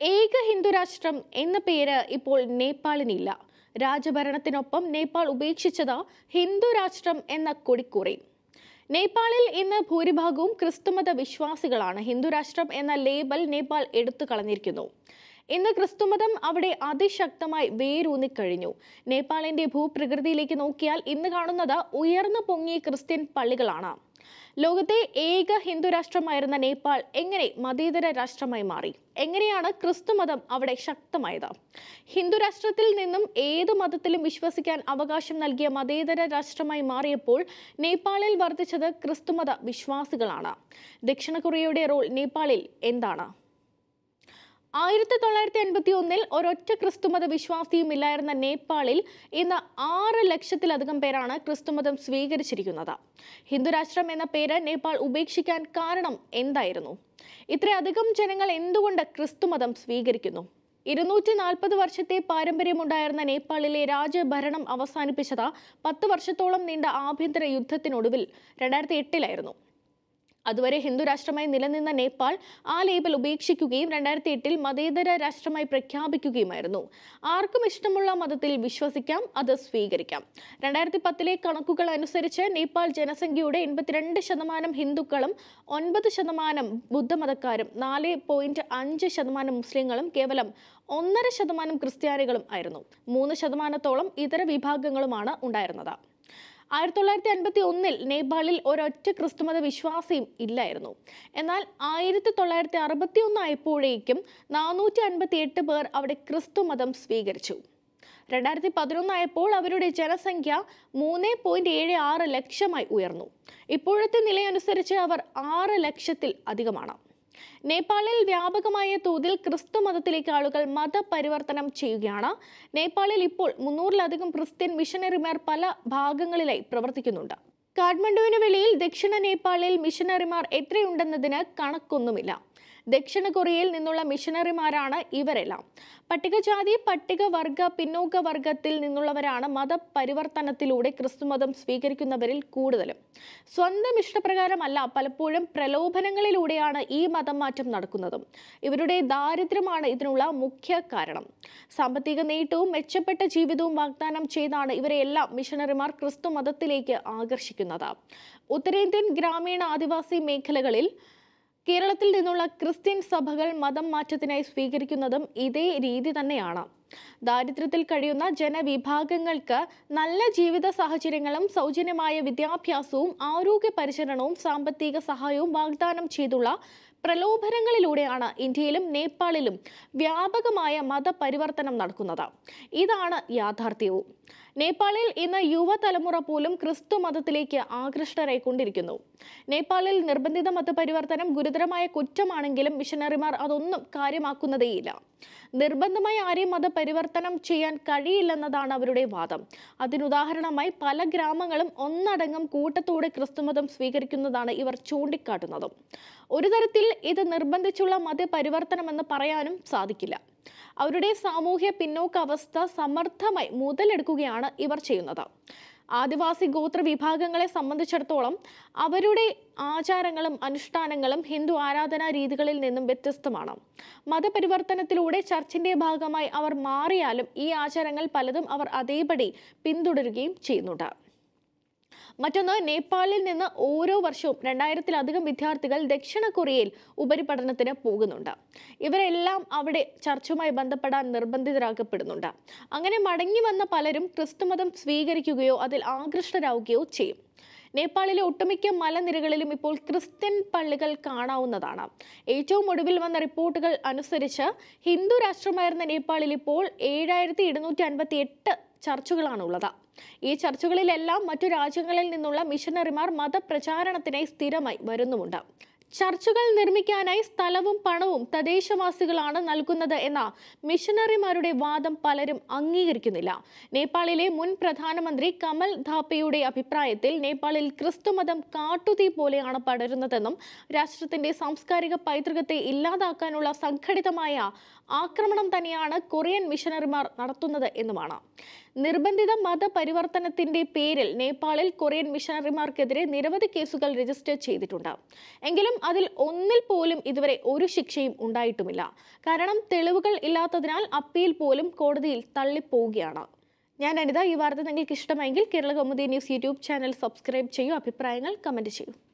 ഏക ഹിന്ദുരാഷ്ട്രം എന്ന പേര് ഇപ്പോൾ നേപ്പാളിനില്ല രാജഭരണത്തിനൊപ്പം നേപ്പാൾ ഉപേക്ഷിച്ചത് ഹിന്ദുരാഷ്ട്രം എന്ന കൊടിക്കുറി നേപ്പാളിൽ ഇന്ന് ഭൂരിഭാഗവും ക്രിസ്തുമത വിശ്വാസികളാണ് ഹിന്ദുരാഷ്ട്രം എന്ന ലേബൽ നേപ്പാൾ എടുത്തു കളഞ്ഞിരിക്കുന്നു ഇന്ന് ക്രിസ്തുമതം അവിടെ അതിശക്തമായി വേരൂന്നിക്കഴിഞ്ഞു നേപ്പാളിന്റെ ഭൂപ്രകൃതിയിലേക്ക് നോക്കിയാൽ ഇന്ന് കാണുന്നത് ഉയർന്നു പൊങ്ങിയ ക്രിസ്ത്യൻ പള്ളികളാണ് ലോകത്തെ ഏക ഹിന്ദു രാഷ്ട്രമായിരുന്ന നേപ്പാൾ എങ്ങനെ മതേതര രാഷ്ട്രമായി മാറി എങ്ങനെയാണ് ക്രിസ്തുമതം അവിടെ ശക്തമായത് ഹിന്ദു രാഷ്ട്രത്തിൽ നിന്നും ഏതു മതത്തിലും വിശ്വസിക്കാൻ അവകാശം നൽകിയ മതേതര രാഷ്ട്രമായി മാറിയപ്പോൾ നേപ്പാളിൽ വർദ്ധിച്ചത് ക്രിസ്തുമത വിശ്വാസികളാണ് ദക്ഷിണ കൊറിയയുടെ റോൾ നേപ്പാളിൽ എന്താണ് ആയിരത്തി തൊള്ളായിരത്തി എൺപത്തി ഒന്നിൽ ഒരൊറ്റ ക്രിസ്തുമത വിശ്വാസിയും ഇല്ലായിരുന്ന നേപ്പാളിൽ ഇന്ന് ആറ് ലക്ഷത്തിലധികം പേരാണ് ക്രിസ്തുമതം സ്വീകരിച്ചിരിക്കുന്നത് ഹിന്ദുരാഷ്ട്രം എന്ന പേര് നേപ്പാൾ ഉപേക്ഷിക്കാൻ കാരണം എന്തായിരുന്നു ഇത്രയധികം ജനങ്ങൾ എന്തുകൊണ്ട് ക്രിസ്തുമതം സ്വീകരിക്കുന്നു ഇരുന്നൂറ്റി നാൽപ്പത് വർഷത്തെ പാരമ്പര്യമുണ്ടായിരുന്ന നേപ്പാളിലെ രാജഭരണം അവസാനിപ്പിച്ചത് പത്ത് വർഷത്തോളം നീണ്ട ആഭ്യന്തര യുദ്ധത്തിനൊടുവിൽ രണ്ടായിരത്തി എട്ടിലായിരുന്നു അതുവരെ ഹിന്ദു രാഷ്ട്രമായി നിലനിന്ന നേപ്പാൾ ആ ലേബൽ ഉപേക്ഷിക്കുകയും രണ്ടായിരത്തി എട്ടിൽ മതേതര രാഷ്ട്രമായി പ്രഖ്യാപിക്കുകയുമായിരുന്നു ആർക്കും ഇഷ്ടമുള്ള മതത്തിൽ വിശ്വസിക്കാം അത് സ്വീകരിക്കാം രണ്ടായിരത്തി പത്തിലെ കണക്കുകൾ അനുസരിച്ച് നേപ്പാൾ ജനസംഖ്യയുടെ എൺപത്തിരണ്ട് ശതമാനം ഹിന്ദുക്കളും ഒൻപത് ശതമാനം ബുദ്ധമതക്കാരും നാല് പോയിന്റ് അഞ്ച് ശതമാനം മുസ്ലിങ്ങളും കേവലം ഒന്നര ശതമാനം ക്രിസ്ത്യാനികളും ആയിരുന്നു മൂന്ന് ശതമാനത്തോളം ഇതര വിഭാഗങ്ങളുമാണ് ഉണ്ടായിരുന്നത് ആയിരത്തി തൊള്ളായിരത്തി അൻപത്തി ഒന്നിൽ നേപ്പാളിൽ ഒരൊറ്റ ക്രിസ്തുമത വിശ്വാസിയും ഇല്ലായിരുന്നു എന്നാൽ ആയിരത്തി തൊള്ളായിരത്തി അറുപത്തി ഒന്നായപ്പോഴേക്കും നാനൂറ്റി അൻപത്തി എട്ട് പേർ അവിടെ ക്രിസ്തുമതം സ്വീകരിച്ചു രണ്ടായിരത്തി പതിനൊന്നായപ്പോൾ അവരുടെ ജനസംഖ്യ മൂന്ന് പോയിന്റ് ഏഴ് ആറ് ലക്ഷമായി ഉയർന്നു ഇപ്പോഴത്തെ നിലയനുസരിച്ച് അവർ ആറ് ലക്ഷത്തിൽ അധികമാണ് നേപ്പാളിൽ വ്യാപകമായ തോതിൽ ക്രിസ്തു മതത്തിലേക്ക് ആളുകൾ മതപരിവർത്തനം ചെയ്യുകയാണ് നേപ്പാളിൽ ഇപ്പോൾ മുന്നൂറിലധികം ക്രിസ്ത്യൻ മിഷനറിമാർ പല ഭാഗങ്ങളിലായി പ്രവർത്തിക്കുന്നുണ്ട് കാഠ്മണ്ഡുവിന് വെളിയിൽ ദക്ഷിണ നേപ്പാളിൽ മിഷനറിമാർ എത്രയുണ്ടെന്നതിന് കണക്കൊന്നുമില്ല ദക്ഷിണ കൊറിയയിൽ നിന്നുള്ള മിഷനറിമാരാണ് ഇവരെല്ലാം പട്ടികജാതി പട്ടികവർഗ പിന്നോക്ക വർഗത്തിൽ നിന്നുള്ളവരാണ് മതപരിവർത്തനത്തിലൂടെ ക്രിസ്തുമതം സ്വീകരിക്കുന്നവരിൽ കൂടുതലും സ്വന്തം ഇഷ്ടപ്രകാരമല്ല പലപ്പോഴും പ്രലോഭനങ്ങളിലൂടെയാണ് ഈ മതം മാറ്റം നടക്കുന്നതും ഇവരുടെ ദാരിദ്ര്യമാണ് ഇതിനുള്ള മുഖ്യ കാരണം സാമ്പത്തിക നേട്ടവും മെച്ചപ്പെട്ട ജീവിതവും വാഗ്ദാനം ചെയ്താണ് ഇവരെല്ലാം മിഷനറിമാർ ക്രിസ്തു മതത്തിലേക്ക് ആകർഷിക്കുന്നത് ഉത്തരേന്ത്യൻ ഗ്രാമീണ ആദിവാസി മേഖലകളിൽ കേരളത്തിൽ നിന്നുള്ള ക്രിസ്ത്യൻ സഭകൾ മതം മാറ്റത്തിനായി സ്വീകരിക്കുന്നതും ഇതേ രീതി തന്നെയാണ് ദാരിദ്ര്യത്തിൽ കഴിയുന്ന ജനവിഭാഗങ്ങൾക്ക് നല്ല ജീവിത സാഹചര്യങ്ങളും സൗജന്യമായ വിദ്യാഭ്യാസവും ആരോഗ്യ പരിചരണവും സാമ്പത്തിക സഹായവും വാഗ്ദാനം ചെയ്തുള്ള പ്രലോഭനങ്ങളിലൂടെയാണ് ഇന്ത്യയിലും നേപ്പാളിലും വ്യാപകമായ മതപരിവർത്തനം നടക്കുന്നത് ഇതാണ് യാഥാർത്ഥ്യവും നേപ്പാളിൽ ഇന്ന് യുവതലമുറ പോലും ക്രിസ്തു മതത്തിലേക്ക് ആകൃഷ്ടരായി കൊണ്ടിരിക്കുന്നു നേപ്പാളിൽ നിർബന്ധിത മതപരിവർത്തനം ഗുരുതരമായ കുറ്റമാണെങ്കിലും മിഷനറിമാർ അതൊന്നും കാര്യമാക്കുന്നതേയില്ല നിർബന്ധമായി ആരെയും മതപരിവർത്തനം ചെയ്യാൻ കഴിയില്ലെന്നതാണ് അവരുടെ വാദം അതിനുദാഹരണമായി പല ഗ്രാമങ്ങളും ഒന്നടങ്കം കൂട്ടത്തോടെ ക്രിസ്തുമതം സ്വീകരിക്കുന്നതാണ് ഇവർ ചൂണ്ടിക്കാട്ടുന്നതും ഒരു തരത്തിൽ ഇത് നിർബന്ധിച്ചുള്ള മതപരിവർത്തനമെന്ന് പറയാനും സാധിക്കില്ല അവരുടെ സാമൂഹ്യ പിന്നോക്ക അവസ്ഥ സമർത്ഥമായി മുതലെടുക്കുകയാണ് ഇവർ ചെയ്യുന്നത് ആദിവാസി ഗോത്ര വിഭാഗങ്ങളെ സംബന്ധിച്ചിടത്തോളം അവരുടെ ആചാരങ്ങളും അനുഷ്ഠാനങ്ങളും ഹിന്ദു ആരാധനാ രീതികളിൽ നിന്നും വ്യത്യസ്തമാണ് മതപരിവർത്തനത്തിലൂടെ ചർച്ചിന്റെ ഭാഗമായി അവർ മാറിയാലും ഈ ആചാരങ്ങൾ പലതും അവർ അതേപടി പിന്തുടരുകയും ചെയ്യുന്നുണ്ട് മറ്റൊന്ന് നേപ്പാളിൽ നിന്ന് ഓരോ വർഷവും രണ്ടായിരത്തിലധികം വിദ്യാർത്ഥികൾ ദക്ഷിണ കൊറിയയിൽ ഉപരിപഠനത്തിന് പോകുന്നുണ്ട് ഇവരെല്ലാം അവിടെ ചർച്ചുമായി ബന്ധപ്പെടാൻ നിർബന്ധിതരാക്കപ്പെടുന്നുണ്ട് അങ്ങനെ മടങ്ങി വന്ന പലരും ക്രിസ്തുമതം സ്വീകരിക്കുകയോ അതിൽ ആകൃഷ്ടരാകുകയോ ചെയ്യും നേപ്പാളിലെ ഒട്ടുമിക്ക മലനിരകളിലും ഇപ്പോൾ ക്രിസ്ത്യൻ പള്ളികൾ കാണാവുന്നതാണ് ഏറ്റവും ഒടുവിൽ വന്ന റിപ്പോർട്ടുകൾ അനുസരിച്ച് ഹിന്ദു രാഷ്ട്രമായിരുന്ന നേപ്പാളിൽ ഇപ്പോൾ ഏഴായിരത്തി എഴുന്നൂറ്റി അൻപത്തി എട്ട് ചർച്ചുകളാണുള്ളത് ഈ ചർച്ചുകളിലെല്ലാം മറ്റു രാജ്യങ്ങളിൽ നിന്നുള്ള മിഷനറിമാർ മതപ്രചാരണത്തിനായി സ്ഥിരമായി വരുന്നുമുണ്ട് ചർച്ചുകൾ നിർമ്മിക്കാനായി സ്ഥലവും പണവും തദ്ദേശവാസികളാണ് നൽകുന്നത് എന്ന മിഷനറിമാരുടെ വാദം പലരും അംഗീകരിക്കുന്നില്ല നേപ്പാളിലെ മുൻ പ്രധാനമന്ത്രി കമൽ ധാപ്പയുടെ അഭിപ്രായത്തിൽ നേപ്പാളിൽ ക്രിസ്തുമതം കാട്ടുതീ പോലെയാണ് പടരുന്നതെന്നും രാഷ്ട്രത്തിന്റെ സാംസ്കാരിക പൈതൃകത്തെ ഇല്ലാതാക്കാനുള്ള സംഘടിതമായ ആക്രമണം തന്നെയാണ് കൊറിയൻ മിഷനറിമാർ നടത്തുന്നത് എന്നുമാണ് നിർബന്ധിത മതപരിവർത്തനത്തിന്റെ പേരിൽ നേപ്പാളിൽ കൊറിയൻ മിഷണറിമാർക്കെതിരെ നിരവധി കേസുകൾ രജിസ്റ്റർ ചെയ്തിട്ടുണ്ട് എങ്കിലും അതിൽ ഒന്നിൽ പോലും ഇതുവരെ ഒരു ശിക്ഷയും ഉണ്ടായിട്ടുമില്ല കാരണം തെളിവുകൾ ഇല്ലാത്തതിനാൽ അപ്പീൽ പോലും കോടതിയിൽ തള്ളിപ്പോവുകയാണ് ഞാൻ അനിത ഈ വാർത്ത നിങ്ങൾക്ക് ഇഷ്ടമായെങ്കിൽ Kerala Kaumudi news YouTube channel subscribe ചെയ്യൂ അഭിപ്രായങ്ങൾ കമന്റ് ചെയ്യൂ